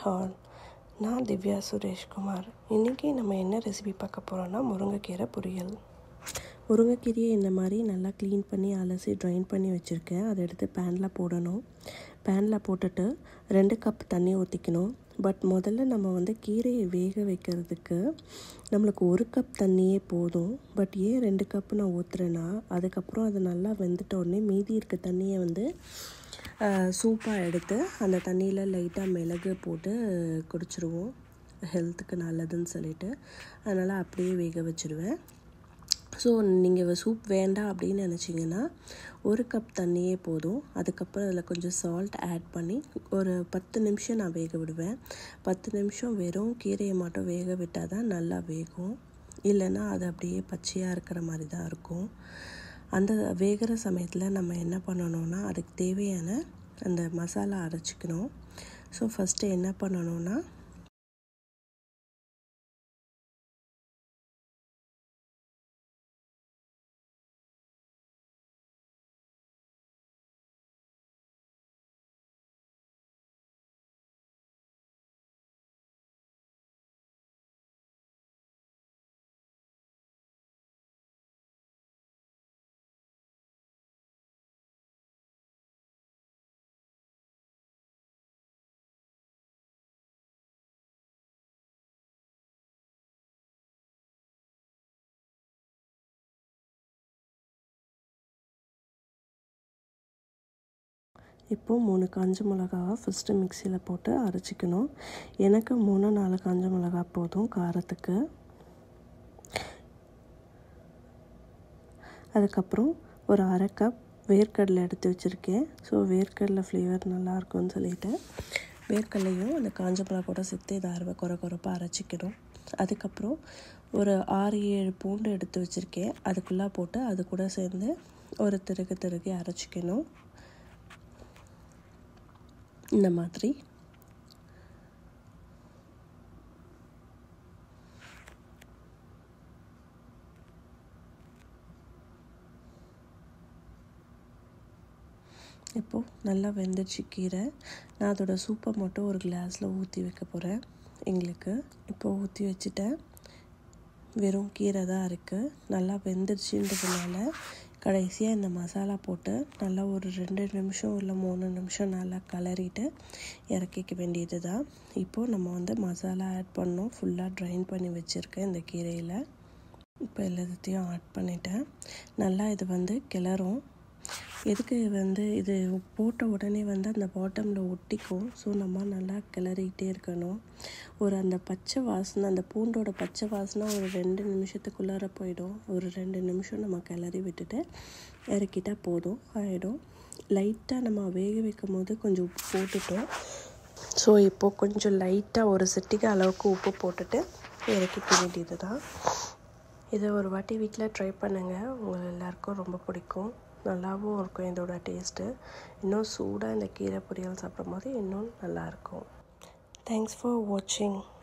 hall நான் திவ்யா சுரேஷ்குமார் இன்றைக்கி நம்ம என்ன ரெசிபி பார்க்க போகிறோன்னா முருங்கைக்கீரை பொரியல் முருங்கைக்கீரையை இந்த மாதிரி நல்லா க்ளீன் பண்ணி அலசி ட்ரைன் பண்ணி வச்சுருக்கேன் அதை எடுத்து பேனில் போடணும் பேனில் போட்டுட்டு ரெண்டு கப் தண்ணி ஊற்றிக்கணும் பட் முதல்ல நம்ம வந்து கீரையை வேக வைக்கிறதுக்கு நம்மளுக்கு ஒரு கப் தண்ணியே போதும் பட் ஏன் ரெண்டு கப்பு நான் ஊற்றுறேன்னா அதுக்கப்புறம் அது நல்லா வெந்துட்ட உடனே மீதி இருக்க தண்ணியை வந்து சூப்பாக எடுத்து அந்த தண்ணியில் லைட்டாக மிளகு போட்டு குடிச்சிருவோம் ஹெல்த்துக்கு நல்லதுன்னு சொல்லிட்டு அதனால் அப்படியே வேக வச்சுருவேன் ஸோ நீங்கள் சூப் வேண்டாம் அப்படின்னு நினச்சிங்கன்னா ஒரு கப் தண்ணியே போதும் அதுக்கப்புறம் அதில் கொஞ்சம் சால்ட் ஆட் பண்ணி ஒரு பத்து நிமிஷம் நான் வேக விடுவேன் பத்து நிமிஷம் வெறும் கீரையை மட்டும் வேக விட்டால் தான் நல்லா வேகும் இல்லைன்னா அது அப்படியே பச்சையாக இருக்கிற மாதிரி தான் இருக்கும் அந்த வேகிற சமயத்தில் நம்ம என்ன பண்ணணும்னா அதுக்கு தேவையான அந்த மசாலா அரைச்சிக்கணும் ஸோ ஃபஸ்ட்டு என்ன பண்ணணும்னா இப்போது மூணு காஞ்ச மிளகாவை ஃபஸ்ட்டு மிக்சியில் போட்டு அரைச்சிக்கணும் எனக்கு மூணு நாலு காஞ்ச மிளகா போதும் காரத்துக்கு அதுக்கப்புறம் ஒரு அரை கப் வேர்க்கடலை எடுத்து வச்சுருக்கேன் ஸோ வேர்க்கடலை ஃப்ளேவர் நல்லாயிருக்கும்னு சொல்லிட்டு வேர்க்கடலையும் அந்த காஞ்ச மிளகா கூட சேர்த்து இதை அரை குறை குறைப்பாக அரைச்சிக்கணும் அதுக்கப்புறம் ஒரு ஆறு ஏழு பூண்டு எடுத்து வச்சுருக்கேன் அதுக்குள்ளே போட்டு அது கூட சேர்ந்து ஒரு திருகு திருகி அரைச்சிக்கணும் இந்த மாதிரி இப்போது நல்லா வெந்துடுச்சு கீரை நான் அதோட சூப்பை மட்டும் ஒரு கிளாஸில் ஊற்றி வைக்க போகிறேன் எங்களுக்கு இப்போ ஊற்றி வச்சுட்டேன் வெறும் கீரை தான் இருக்குது நல்லா வெந்துடுச்சுன்றதுனால கடைசியாக இந்த மசாலா போட்டு நல்லா ஒரு ரெண்டு நிமிஷம் இல்லை மூணு நிமிஷம் நல்லா கலரிட்டு இறக்கிக்க வேண்டியது தான் இப்போது நம்ம வந்து மசாலா ஆட் பண்ணோம் ஃபுல்லாக ட்ரைன் பண்ணி வச்சுருக்கேன் இந்த கீரையில் இப்போ எல்லாத்தையும் ஆட் பண்ணிட்டேன் நல்லா இது வந்து கிளறும் எதுக்கு வந்து இது போட்ட உடனே வந்து அந்த பாட்டமில் ஒட்டிக்கும் ஸோ நம்ம நல்லா கிளறிக்கிட்டே இருக்கணும் ஒரு அந்த பச்சை வாசனை அந்த பூண்டோட பச்சை வாசனை ஒரு ரெண்டு நிமிஷத்துக்குள்ளார போயிடும் ஒரு ரெண்டு நிமிஷம் நம்ம கிளறி விட்டுட்டு இறக்கிட்டால் போதும் ஆகிடும் லைட்டாக நம்ம வேக வைக்கும் போது கொஞ்சம் உப்பு போட்டுட்டோம் ஸோ இப்போது கொஞ்சம் லைட்டாக ஒரு சிட்டிக்கு அளவுக்கு உப்பு போட்டுட்டு இறக்கிக்க வேண்டியது தான் இதை ஒரு வாட்டி வீட்டில் ட்ரை பண்ணுங்கள் உங்கள் எல்லாருக்கும் ரொம்ப பிடிக்கும் நல்லாவும் இருக்கும் இதோட டேஸ்ட்டு இன்னும் சூடாக இந்த கீரை பொரியல் சாப்பிடும் போது இன்னும் நல்லாயிருக்கும் தேங்க்ஸ் ஃபார் வாட்சிங்